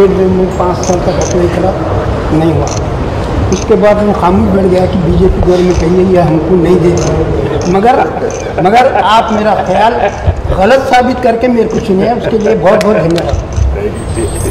पेट में मुझे पाँच साल तक कोई खराब नहीं हुआ उसके बाद वो खामोश बैठ गया कि बीजेपी गवर्नमेंट है ये हमको नहीं देती मगर मगर आप मेरा ख्याल गलत साबित करके मेरे को चुने उसके लिए बहुत बहुत धन्यवाद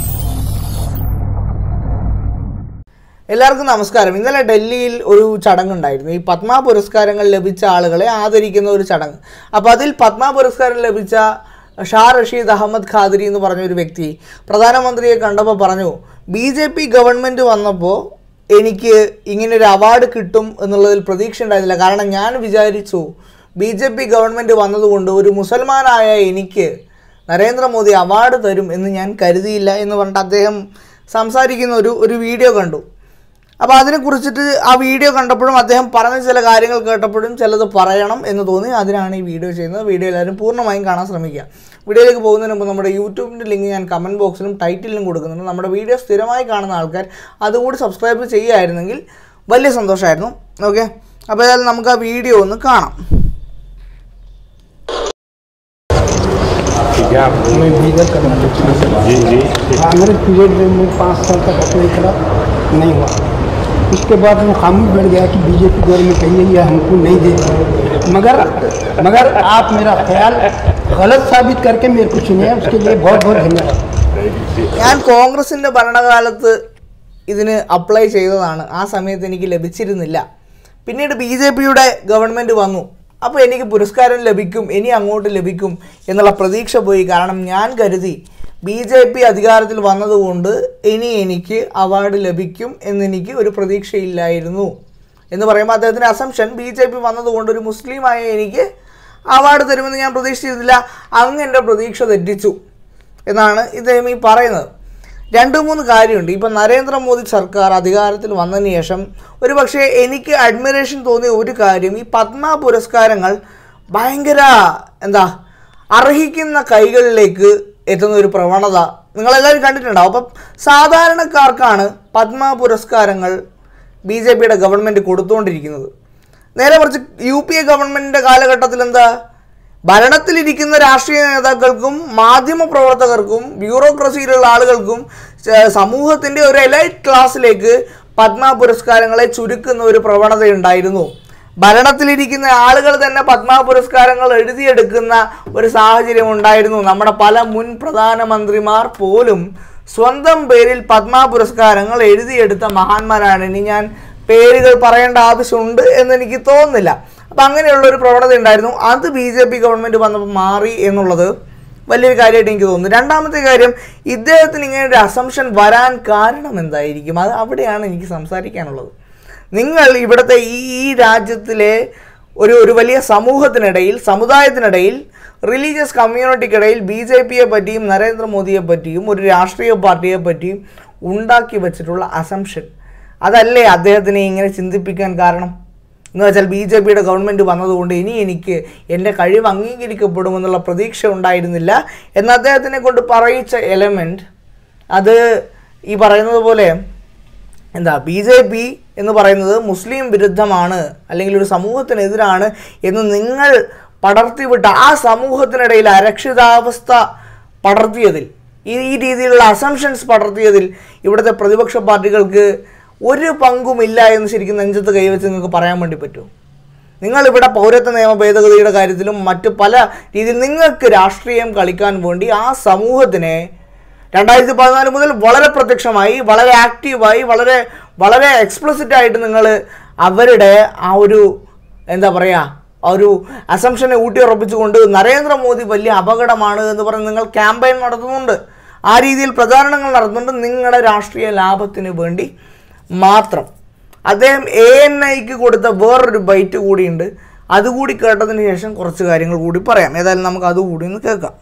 എല്ലാവർക്കും നമസ്കാരം ഇന്നലെ ഡൽഹിയിൽ ഒരു ചടങ്ങുണ്ടായിരുന്നു ഈ പത്മ പുരസ്കാരങ്ങൾ ലഭിച്ച ആളുകളെ ആദരിക്കുന്ന ഒരു ചടങ്ങ് അപ്പോൾ അതിൽ പത്മ പുരസ്കാരം ലഭിച്ച ഷാ റഷീദ് അഹമ്മദ് ഖാദിരി എന്ന് പറഞ്ഞ ഒരു വ്യക്തി പ്രധാനമന്ത്രിയെ കണ്ടപ്പോൾ പറഞ്ഞു ബി ജെ പി ഗവൺമെൻറ് വന്നപ്പോൾ എനിക്ക് ഇങ്ങനെ ഒരു അവാർഡ് കിട്ടും എന്നുള്ളതിൽ പ്രതീക്ഷ ഉണ്ടായിരുന്നില്ല കാരണം ഞാൻ വിചാരിച്ചു ബി ജെ പി ഗവൺമെൻറ് വന്നതുകൊണ്ട് ഒരു മുസൽമാനായ എനിക്ക് നരേന്ദ്രമോദി അവാർഡ് തരും എന്ന് ഞാൻ കരുതിയില്ല എന്ന് പറഞ്ഞിട്ട് അദ്ദേഹം സംസാരിക്കുന്ന ഒരു ഒരു വീഡിയോ കണ്ടു അപ്പോൾ അതിനെക്കുറിച്ചിട്ട് ആ വീഡിയോ കണ്ടപ്പോഴും അദ്ദേഹം പറഞ്ഞ ചില കാര്യങ്ങൾ കേട്ടപ്പോഴും ചിലത് പറയണം എന്ന് തോന്നി അതിനാണ് ഈ വീഡിയോ ചെയ്യുന്നത് വീഡിയോ എല്ലാവരും പൂർണ്ണമായും കാണാൻ ശ്രമിക്കുക വീഡിയോയിലേക്ക് പോകുന്നതിന് മുമ്പ് നമ്മുടെ യൂട്യൂബിൻ്റെ ലിങ്ക് ഞാൻ കമൻറ്റ് ബോക്സിലും ടൈറ്റിലും കൊടുക്കുന്നുണ്ട് നമ്മുടെ വീഡിയോ സ്ഥിരമായി കാണുന്ന ആൾക്കാർ അതുകൂടി സബ്സ്ക്രൈബ് ചെയ്യുമായിരുന്നെങ്കിൽ വലിയ സന്തോഷമായിരുന്നു ഓക്കെ അപ്പോൾ ഏതായാലും നമുക്ക് ആ വീഡിയോ ഒന്ന് കാണാം ठीक है आप मैं बीदर करना जी जी हाँ मेरे पीरियड में मुझे पाँच साल तक कोई खराब नहीं हुआ उसके बाद वो खामोश बैठ गया कि बीजेपी गवर्नमेंट है ये हमको नहीं देती मगर मगर आप मेरा ख्याल गलत साबित करके मेरे को चुने उसके लिए बहुत बहुत धन्यवाद ഞാൻ കോൺഗ്രസിൻ്റെ ഭരണകാലത്ത് ഇതിന് അപ്ലൈ ചെയ്തതാണ് ആ സമയത്ത് എനിക്ക് ലഭിച്ചിരുന്നില്ല പിന്നീട് ബി ജെ പിയുടെ ഗവൺമെൻറ് വന്നു അപ്പോൾ എനിക്ക് പുരസ്കാരം ലഭിക്കും ഇനി അങ്ങോട്ട് ലഭിക്കും എന്നുള്ള പ്രതീക്ഷ പോയി കാരണം ഞാൻ കരുതി ബി ജെ പി അധികാരത്തിൽ വന്നതുകൊണ്ട് ഇനി എനിക്ക് അവാർഡ് ലഭിക്കും എന്നെനിക്ക് ഒരു പ്രതീക്ഷയില്ലായിരുന്നു എന്ന് പറയുമ്പോൾ അദ്ദേഹത്തിൻ്റെ അസംഷൻ ബി ജെ പി വന്നതുകൊണ്ട് ഒരു മുസ്ലിമായ എനിക്ക് അവാർഡ് തരുമെന്ന് ഞാൻ പ്രതീക്ഷിച്ചിരുന്നില്ല അങ്ങ് എൻ്റെ പ്രതീക്ഷ തെറ്റിച്ചു എന്നാണ് ഇദ്ദേഹം ഈ പറയുന്നത് രണ്ട് മൂന്ന് കാര്യമുണ്ട് ഇപ്പം നരേന്ദ്രമോദി സർക്കാർ അധികാരത്തിൽ വന്നതിന് ശേഷം ഒരു പക്ഷേ എനിക്ക് അഡ്മിറേഷൻ തോന്നിയ ഒരു കാര്യം ഈ പത്മ പുരസ്കാരങ്ങൾ ഭയങ്കര എന്താ അർഹിക്കുന്ന കൈകളിലേക്ക് എത്തുന്ന ഒരു പ്രവണത നിങ്ങളെല്ലാവരും കണ്ടിട്ടുണ്ടാവും അപ്പം സാധാരണക്കാർക്കാണ് പത്മ പുരസ്കാരങ്ങൾ ബി ജെ പിയുടെ ഗവൺമെൻറ് കൊടുത്തുകൊണ്ടിരിക്കുന്നത് നേരെ മറിച്ച് യു പി എ ഗവൺമെൻറ്റിൻ്റെ കാലഘട്ടത്തിൽ എന്താ ഭരണത്തിലിരിക്കുന്ന രാഷ്ട്രീയ നേതാക്കൾക്കും മാധ്യമ പ്രവർത്തകർക്കും ബ്യൂറോക്രസിയിലുള്ള ആളുകൾക്കും ച- സമൂഹത്തിൻ്റെ ഒരു എലൈറ്റ് ക്ലാസ്സിലേക്ക് പത്മ പുരസ്കാരങ്ങളെ ചുരുക്കുന്ന ഒരു പ്രവണതയുണ്ടായിരുന്നു ഭരണത്തിലിരിക്കുന്ന ആളുകൾ തന്നെ പത്മ പുരസ്കാരങ്ങൾ എഴുതിയെടുക്കുന്ന ഒരു സാഹചര്യം ഉണ്ടായിരുന്നു നമ്മുടെ പല മുൻ പ്രധാനമന്ത്രിമാർ പോലും സ്വന്തം പേരിൽ പത്മ പുരസ്കാരങ്ങൾ എഴുതിയെടുത്ത മഹാന്മാരാണ് ഇനി ഞാൻ പേരുകൾ പറയേണ്ട ആവശ്യമുണ്ട് എന്ന് എനിക്ക് തോന്നുന്നില്ല അപ്പം അങ്ങനെയുള്ള ഒരു പ്രവണത ഉണ്ടായിരുന്നു അത് ബി ജെ പി ഗവൺമെൻറ് വന്നപ്പോൾ മാറി എന്നുള്ളത് വലിയൊരു കാര്യമായിട്ട് എനിക്ക് തോന്നുന്നു രണ്ടാമത്തെ കാര്യം ഇദ്ദേഹത്തിന് ഇങ്ങനെ ഒരു അസംഷൻ വരാൻ കാരണം എന്തായിരിക്കും അത് അവിടെയാണ് എനിക്ക് സംസാരിക്കാനുള്ളത് നിങ്ങൾ ഇവിടുത്തെ ഈ ഈ രാജ്യത്തിലെ ഒരു ഒരു വലിയ സമൂഹത്തിനിടയിൽ സമുദായത്തിനിടയിൽ റിലീജിയസ് കമ്മ്യൂണിറ്റിക്കിടയിൽ ബി ജെ പിയെ പറ്റിയും നരേന്ദ്രമോദിയെ പറ്റിയും ഒരു രാഷ്ട്രീയ പാർട്ടിയെ പറ്റിയും ഉണ്ടാക്കി വെച്ചിട്ടുള്ള അസംഷൻ അതല്ലേ അദ്ദേഹത്തിനെ ഇങ്ങനെ ചിന്തിപ്പിക്കാൻ കാരണം എന്ന് വെച്ചാൽ ബി ജെ പിയുടെ ഗവൺമെൻറ് വന്നതുകൊണ്ട് ഇനി എനിക്ക് എൻ്റെ കഴിവ് അംഗീകരിക്കപ്പെടുമെന്നുള്ള പ്രതീക്ഷ ഉണ്ടായിരുന്നില്ല എന്ന് അദ്ദേഹത്തിനെ കൊണ്ട് പറയിച്ച എലമെൻറ്റ് അത് ഈ പറയുന്നത് പോലെ എന്താ ബി ജെ പി എന്ന് പറയുന്നത് മുസ്ലിം വിരുദ്ധമാണ് അല്ലെങ്കിൽ ഒരു സമൂഹത്തിനെതിരാണ് എന്ന് നിങ്ങൾ പടർത്തിവിട്ട ആ സമൂഹത്തിനിടയിൽ അരക്ഷിതാവസ്ഥ പടർത്തിയതിൽ ഈ ഈ രീതിയിലുള്ള അസംഷൻസ് പടർത്തിയതിൽ ഇവിടുത്തെ പ്രതിപക്ഷ പാർട്ടികൾക്ക് ഒരു പങ്കുമില്ല എന്ന് ശരിക്കും നെഞ്ചത്ത് കൈവച്ച് നിങ്ങൾക്ക് പറയാൻ വേണ്ടി പറ്റുമോ നിങ്ങളിവിടെ പൗരത്വ നിയമ ഭേദഗതിയുടെ കാര്യത്തിലും മറ്റ് പല രീതിയിൽ നിങ്ങൾക്ക് രാഷ്ട്രീയം കളിക്കാൻ വേണ്ടി ആ സമൂഹത്തിനെ രണ്ടായിരത്തി പതിനാല് മുതൽ വളരെ പ്രത്യക്ഷമായി വളരെ ആക്റ്റീവായി വളരെ വളരെ എക്സ്പ്ലസിറ്റ് ആയിട്ട് നിങ്ങൾ അവരുടെ ആ ഒരു എന്താ പറയുക ആ ഒരു അസംഷനെ ഊട്ടിയുറപ്പിച്ചുകൊണ്ട് നരേന്ദ്രമോദി വലിയ അപകടമാണ് എന്ന് പറഞ്ഞ് നിങ്ങൾ ക്യാമ്പയിൻ നടത്തുന്നുണ്ട് ആ രീതിയിൽ പ്രചാരണങ്ങൾ നടത്തുന്നുണ്ട് നിങ്ങളുടെ രാഷ്ട്രീയ ലാഭത്തിന് വേണ്ടി മാത്രം അദ്ദേഹം എ എൻ ഐക്ക് കൊടുത്ത വേറൊരു ബൈറ്റ് കൂടിയുണ്ട് അതുകൂടി കേട്ടതിന് ശേഷം കുറച്ച് കാര്യങ്ങൾ കൂടി പറയാം ഏതായാലും നമുക്ക് അതുകൂടി ഒന്ന് കേൾക്കാം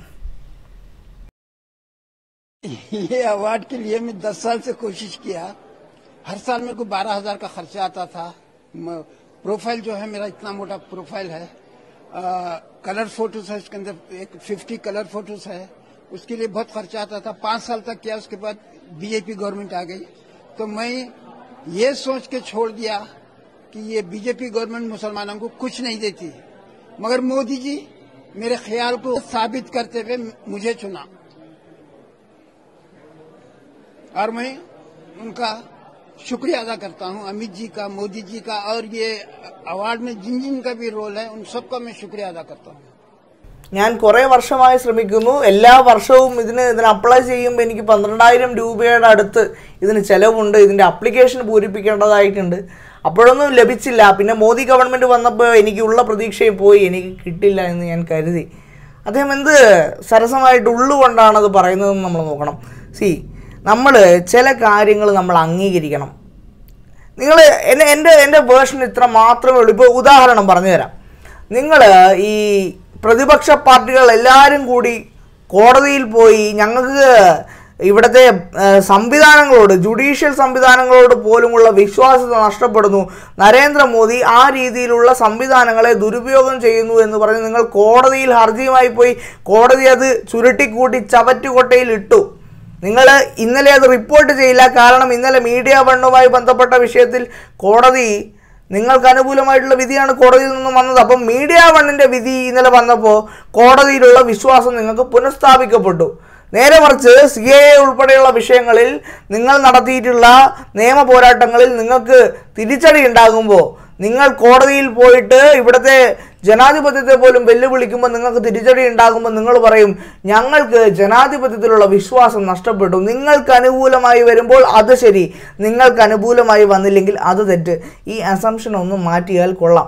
ये अवार्ड के लिए मैं दस साल से कोशिश किया हर साल मेरे को बारह हजार का खर्चा आता था म- प्रोफाइल जो है मेरा इतना मोटा प्रोफाइल है आ, कलर फोटोज है उसके अंदर एक फिफ्टी कलर फोटोज है उसके लिए बहुत खर्चा आता था पांच साल तक किया उसके बाद बीजेपी गवर्नमेंट आ गई तो मैं ये सोच के छोड़ दिया कि ये बीजेपी गवर्नमेंट मुसलमानों को कुछ नहीं देती मगर मोदी जी मेरे ख्याल को साबित करते हुए मुझे चुना और मैं उनका शुक्रिया अदा करता हूं अमित जी का मोदी जी का और ये अवार्ड में जिन जिन का भी रोल है उन सबका मैं शुक्रिया अदा करता हूं ഞാൻ കുറേ വർഷമായി ശ്രമിക്കുന്നു എല്ലാ വർഷവും ഇതിന് ഇതിന് അപ്ലൈ ചെയ്യുമ്പോൾ എനിക്ക് പന്ത്രണ്ടായിരം രൂപയുടെ അടുത്ത് ഇതിന് ചിലവുണ്ട് ഇതിൻ്റെ അപ്ലിക്കേഷൻ പൂരിപ്പിക്കേണ്ടതായിട്ടുണ്ട് അപ്പോഴൊന്നും ലഭിച്ചില്ല പിന്നെ മോദി ഗവൺമെൻറ് വന്നപ്പോൾ എനിക്കുള്ള പ്രതീക്ഷയും പോയി എനിക്ക് കിട്ടില്ല എന്ന് ഞാൻ കരുതി അദ്ദേഹം എന്ത് സരസമായിട്ട് ഉള്ളുകൊണ്ടാണ് അത് പറയുന്നതെന്ന് നമ്മൾ നോക്കണം സി നമ്മൾ ചില കാര്യങ്ങൾ നമ്മൾ അംഗീകരിക്കണം നിങ്ങൾ എന്നെ എൻ്റെ എൻ്റെ വേർഷൻ ഇത്ര മാത്രമേ ഉള്ളൂ ഇപ്പോൾ ഉദാഹരണം പറഞ്ഞു തരാം നിങ്ങൾ ഈ പ്രതിപക്ഷ പാർട്ടികൾ എല്ലാവരും കൂടി കോടതിയിൽ പോയി ഞങ്ങൾക്ക് ഇവിടുത്തെ ഏഹ്, സംവിധാനങ്ങളോട് ജുഡീഷ്യൽ സംവിധാനങ്ങളോട് പോലുമുള്ള വിശ്വാസ്യത നഷ്ടപ്പെടുന്നു നരേന്ദ്രമോദി ആ രീതിയിലുള്ള സംവിധാനങ്ങളെ ദുരുപയോഗം ചെയ്യുന്നു എന്ന് പറഞ്ഞ് നിങ്ങൾ കോടതിയിൽ ഹർജിയുമായി പോയി കോടതി അത് ചുരുട്ടിക്കൂട്ടി ചവറ്റുകൊട്ടയിൽ ഇട്ടു നിങ്ങൾ ഇന്നലെ അത് റിപ്പോർട്ട് ചെയ്യില്ല കാരണം ഇന്നലെ മീഡിയ വണ്ണുമായി ബന്ധപ്പെട്ട വിഷയത്തിൽ കോടതി നിങ്ങൾക്ക് അനുകൂലമായിട്ടുള്ള വിധിയാണ് കോടതിയിൽ നിന്നും വന്നത് അപ്പം മീഡിയ വണ്ണിൻ്റെ വിധി ഇന്നലെ വന്നപ്പോൾ കോടതിയിലുള്ള വിശ്വാസം നിങ്ങൾക്ക് പുനഃസ്ഥാപിക്കപ്പെട്ടു നേരെ മറിച്ച് സി എ ഉൾപ്പെടെയുള്ള വിഷയങ്ങളിൽ നിങ്ങൾ നടത്തിയിട്ടുള്ള നിയമ പോരാട്ടങ്ങളിൽ നിങ്ങൾക്ക് തിരിച്ചടി ഉണ്ടാകുമ്പോൾ നിങ്ങൾ കോടതിയിൽ പോയിട്ട് ഇവിടുത്തെ ജനാധിപത്യത്തെ പോലും വെല്ലുവിളിക്കുമ്പോൾ നിങ്ങൾക്ക് തിരിച്ചടി ഉണ്ടാകുമ്പോൾ നിങ്ങൾ പറയും ഞങ്ങൾക്ക് ജനാധിപത്യത്തിലുള്ള വിശ്വാസം നഷ്ടപ്പെട്ടു നിങ്ങൾക്ക് അനുകൂലമായി വരുമ്പോൾ അത് ശരി നിങ്ങൾക്ക് അനുകൂലമായി വന്നില്ലെങ്കിൽ അത് തെറ്റ് ഈ അസംഷൻ ഒന്ന് മാറ്റിയാൽ കൊള്ളാം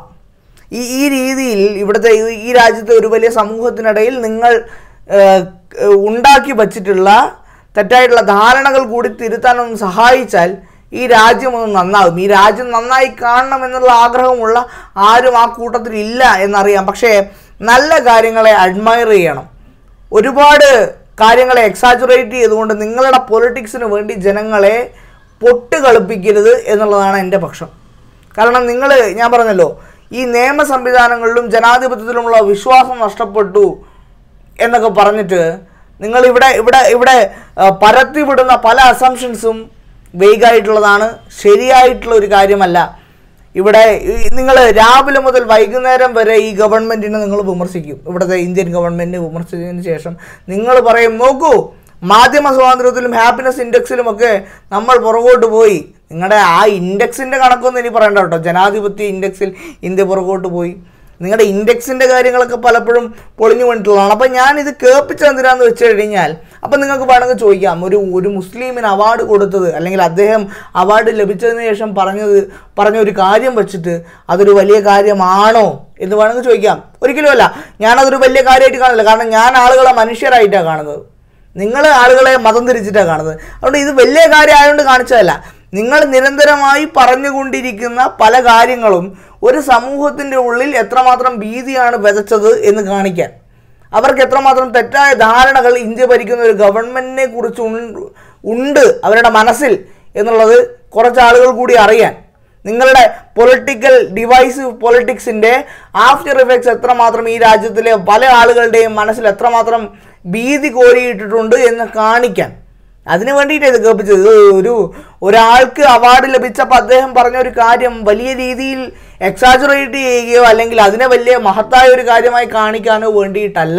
ഈ ഈ രീതിയിൽ ഇവിടുത്തെ ഈ- ഈ രാജ്യത്തെ ഒരു വലിയ സമൂഹത്തിനിടയിൽ നിങ്ങൾ ഏഹ്, ഏഹ്, ഉണ്ടാക്കി വച്ചിട്ടുള്ള തെറ്റായിട്ടുള്ള ധാരണകൾ കൂടി തിരുത്താനൊന്ന് സഹായിച്ചാൽ ഈ രാജ്യം ഒന്ന് നന്നാകും ഈ രാജ്യം നന്നായി കാണണം എന്നുള്ള ആഗ്രഹമുള്ള ആരും ആ കൂട്ടത്തിൽ ഇല്ല എന്നറിയാം പക്ഷേ നല്ല കാര്യങ്ങളെ അഡ്മയർ ചെയ്യണം ഒരുപാട് കാര്യങ്ങളെ എക്സാജുറേറ്റ് ചെയ്തുകൊണ്ട് നിങ്ങളുടെ പൊളിറ്റിക്സിന് വേണ്ടി ജനങ്ങളെ പൊട്ട് കളിപ്പിക്കരുത് എന്നുള്ളതാണ് എൻ്റെ പക്ഷം കാരണം നിങ്ങൾ ഞാൻ പറഞ്ഞല്ലോ ഈ നിയമ സംവിധാനങ്ങളിലും ജനാധിപത്യത്തിലുമുള്ള വിശ്വാസം നഷ്ടപ്പെട്ടു എന്നൊക്കെ പറഞ്ഞിട്ട് നിങ്ങൾ ഇവിടെ ഇവിടെ ഇവിടെ ആ, പരത്തിവിടുന്ന പല അസംഷൻസും വെയ്ഗായിട്ടുള്ളതാണ് ശരിയായിട്ടുള്ള ഒരു കാര്യമല്ല ഇവിടെ നിങ്ങൾ രാവിലെ മുതൽ വൈകുന്നേരം വരെ ഈ ഗവൺമെൻറ്റിനെ നിങ്ങൾ വിമർശിക്കും ഇവിടുത്തെ ഇന്ത്യൻ ഗവൺമെൻറ് വിമർശിച്ചതിന് ശേഷം നിങ്ങൾ പറയും നോക്കൂ മാധ്യമ സ്വാതന്ത്ര്യത്തിലും ഹാപ്പിനെസ് ഇൻഡെക്സിലും ഒക്കെ നമ്മൾ പുറകോട്ട് പോയി നിങ്ങളുടെ ആ ഇൻഡെക്സിൻ്റെ കണക്കൊന്നും ഇനി പറയണ്ട കേട്ടോ ജനാധിപത്യ ഇൻഡെക്സിൽ ഇന്ത്യ പുറകോട്ട് പോയി നിങ്ങളുടെ ഇൻഡെക്സിൻ്റെ കാര്യങ്ങളൊക്കെ പലപ്പോഴും പൊളിഞ്ഞു കൊണ്ടിട്ടുള്ളതാണ് അപ്പം ഞാൻ ഇത് കേൾപ്പിച്ചത് എന്തിനാന്ന് വെച്ച് കഴിഞ്ഞാൽ അപ്പം നിങ്ങൾക്ക് വേണമെങ്കിൽ ചോദിക്കാം ഒരു ഒരു മുസ്ലിമിന് അവാർഡ് കൊടുത്തത് അല്ലെങ്കിൽ അദ്ദേഹം അവാർഡ് ലഭിച്ചതിന് ശേഷം പറഞ്ഞത് പറഞ്ഞ ഒരു കാര്യം വെച്ചിട്ട് അതൊരു വലിയ കാര്യമാണോ എന്ന് വേണമെങ്കിൽ ചോദിക്കാം ഒരിക്കലുമല്ല ഞാനതൊരു വലിയ കാര്യമായിട്ട് കാണില്ല കാരണം ഞാൻ ആളുകളെ മനുഷ്യരായിട്ടാണ് കാണുന്നത് നിങ്ങൾ ആളുകളെ മതം തിരിച്ചിട്ടാണ് കാണുന്നത് അതുകൊണ്ട് ഇത് വലിയ കാര്യം ആയതുകൊണ്ട് കാണിച്ചതല്ല നിങ്ങൾ നിരന്തരമായി പറഞ്ഞുകൊണ്ടിരിക്കുന്ന പല കാര്യങ്ങളും ഒരു സമൂഹത്തിൻ്റെ ഉള്ളിൽ എത്രമാത്രം ഭീതിയാണ് വിതച്ചത് എന്ന് കാണിക്കാൻ അവർക്ക് എത്രമാത്രം തെറ്റായ ധാരണകൾ ഇന്ത്യ ഭരിക്കുന്ന ഒരു ഗവൺമെൻറ്റിനെ കുറിച്ച് ഉണ്ട് ഉണ്ട് അവരുടെ മനസ്സിൽ എന്നുള്ളത് കുറച്ച് ആളുകൾ കൂടി അറിയാൻ നിങ്ങളുടെ പൊളിറ്റിക്കൽ ഡിവൈസ് പൊളിറ്റിക്സിൻ്റെ ആഫ്റ്റർ ഇഫക്ട്സ് എത്രമാത്രം ഈ രാജ്യത്തിലെ പല ആളുകളുടെയും മനസ്സിൽ എത്രമാത്രം ഭീതി കോരിയിട്ടിട്ടുണ്ട് എന്ന് കാണിക്കാൻ അതിന് വേണ്ടിയിട്ടാണ് ഇത് കേൾപ്പിച്ചത് ഇത് ഒരു ഒരാൾക്ക് അവാർഡ് ലഭിച്ചപ്പോൾ അദ്ദേഹം പറഞ്ഞ ഒരു കാര്യം വലിയ രീതിയിൽ എക്സാജുറേറ്റ് ചെയ്യുകയോ അല്ലെങ്കിൽ അതിനെ വലിയ മഹത്തായ ഒരു കാര്യമായി കാണിക്കാനോ വേണ്ടിയിട്ടല്ല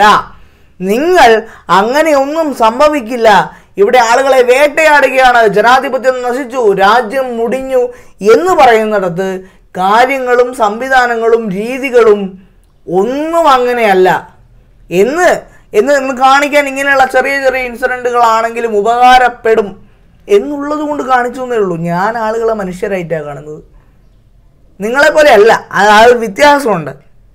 നിങ്ങൾ അങ്ങനെയൊന്നും സംഭവിക്കില്ല ഇവിടെ ആളുകളെ വേട്ടയാടുകയാണ് ജനാധിപത്യം നശിച്ചു രാജ്യം മുടിഞ്ഞു എന്ന് പറയുന്നിടത്ത് കാര്യങ്ങളും സംവിധാനങ്ങളും രീതികളും ഒന്നും അങ്ങനെയല്ല എന്ന് എന്ന് എന്ന് കാണിക്കാൻ ഇങ്ങനെയുള്ള ചെറിയ ചെറിയ ഇൻസിഡൻറ്റുകളാണെങ്കിലും ഉപകാരപ്പെടും എന്നുള്ളത് കൊണ്ട് കാണിച്ചു എന്നേ ഉള്ളൂ ഞാൻ ആളുകളെ മനുഷ്യരായിട്ടാണ് കാണുന്നത് നിങ്ങളെ പോലെ അല്ല ആ ആ ഒരു വ്യത്യാസമുണ്ട്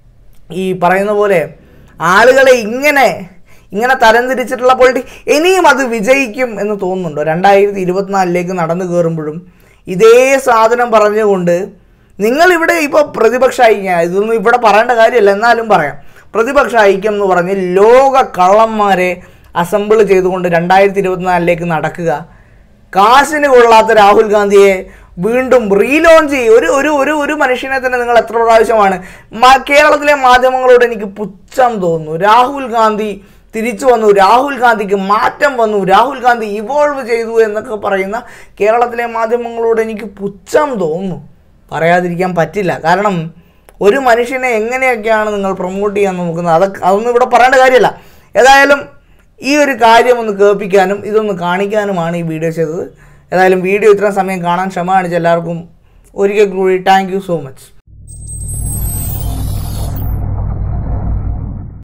ഈ പറയുന്ന പോലെ ആളുകളെ ഇങ്ങനെ ഇങ്ങനെ തരംതിരിച്ചിട്ടുള്ള പൊളിറ്റിക്സ് ഇനിയും അത് വിജയിക്കും എന്ന് തോന്നുന്നുണ്ടോ രണ്ടായിരത്തി ഇരുപത്തിനാലിലേക്ക് നടന്നു കയറുമ്പോഴും ഇതേ സാധനം പറഞ്ഞുകൊണ്ട് നിങ്ങൾ ഇവിടെ ഇപ്പോൾ പ്രതിപക്ഷ ഐക്യം ഇതൊന്നും ഇവിടെ പറയേണ്ട കാര്യമല്ല എന്നാലും പറയാം പ്രതിപക്ഷ ഐക്യം എന്ന് പറഞ്ഞ് ലോക കള്ളന്മാരെ അസംബിൾ ചെയ്തുകൊണ്ട് രണ്ടായിരത്തി ഇരുപത്തിനാലിലേക്ക് നടക്കുക കാശിന് കൊള്ളാത്ത രാഹുൽ ഗാന്ധിയെ വീണ്ടും റീലോഞ്ച് ചെയ്യും ഒരു ഒരു ഒരു ഒരു മനുഷ്യനെ തന്നെ നിങ്ങൾ എത്ര പ്രാവശ്യമാണ് മ- കേരളത്തിലെ മാധ്യമങ്ങളോട് എനിക്ക് പുച്ഛം തോന്നുന്നു രാഹുൽ ഗാന്ധി തിരിച്ചു വന്നു രാഹുൽ ഗാന്ധിക്ക് മാറ്റം വന്നു രാഹുൽ ഗാന്ധി ഇവോൾവ് ചെയ്തു എന്നൊക്കെ പറയുന്ന കേരളത്തിലെ മാധ്യമങ്ങളോട് എനിക്ക് പുച്ഛം തോന്നുന്നു പറയാതിരിക്കാൻ പറ്റില്ല കാരണം ഒരു മനുഷ്യനെ എങ്ങനെയൊക്കെയാണ് നിങ്ങൾ പ്രൊമോട്ട് ചെയ്യാൻ നോക്കുന്നത് അതൊക്കെ അതൊന്നും ഇവിടെ പറയേണ്ട കാര്യമല്ല ഏതായാലും ഈ ഒരു കാര്യം ഒന്ന് കേൾപ്പിക്കാനും ഇതൊന്ന് കാണിക്കാനുമാണ് ഈ വീഡിയോ ചെയ്തത് ഏതായാലും വീഡിയോ ഇത്ര സമയം കാണാൻ ക്ഷമ കാണിച്ച എല്ലാവർക്കും ഒരിക്കൽ കൂടി താങ്ക് യു സോ മച്ച്